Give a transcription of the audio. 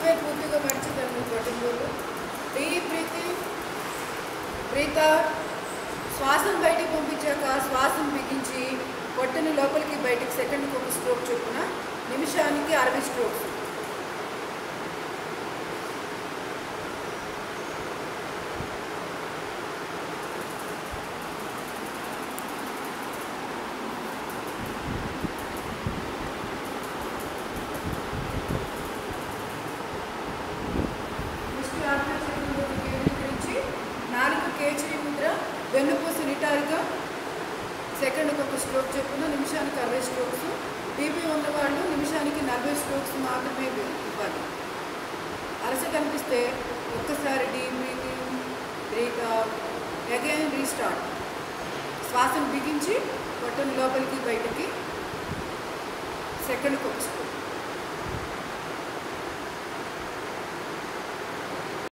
వైపు పూర్తిగా మడిచిద్దాము బొట్టంబోలు డీప్ బ్రీతింగ్ బ్రీత్ శ్వాసను బయటికి పంపించాక శ్వాసను బిగించి పొట్టని లోపలికి బయటికి సెకండ్కి ఒక స్ట్రోక్ చొప్పున నిమిషానికి అరవై స్ట్రోక్స్ దృష్టి ఆత్మచర్యంలోకి కేంద్రీకరించి నాలుగు కేచరి ముద్ర వెన్నుపూస నిటారుగా సెకండ్కి ఒక స్ట్రోక్ చొప్పున నిమిషానికి అరవై స్ట్రోక్స్ బీపీ ఉన్నవాళ్ళు నిమిషానికి నలభై స్ట్రోక్స్ మాత్రమే ఇవ్వాలి అలస కనిపిస్తే ఒక్కసారి deep breathing breathe again restart శ్వాసను బిగించి పొట్టను లోపలికి బయటికి సెకండ్కి ఒక స్ట్రోక్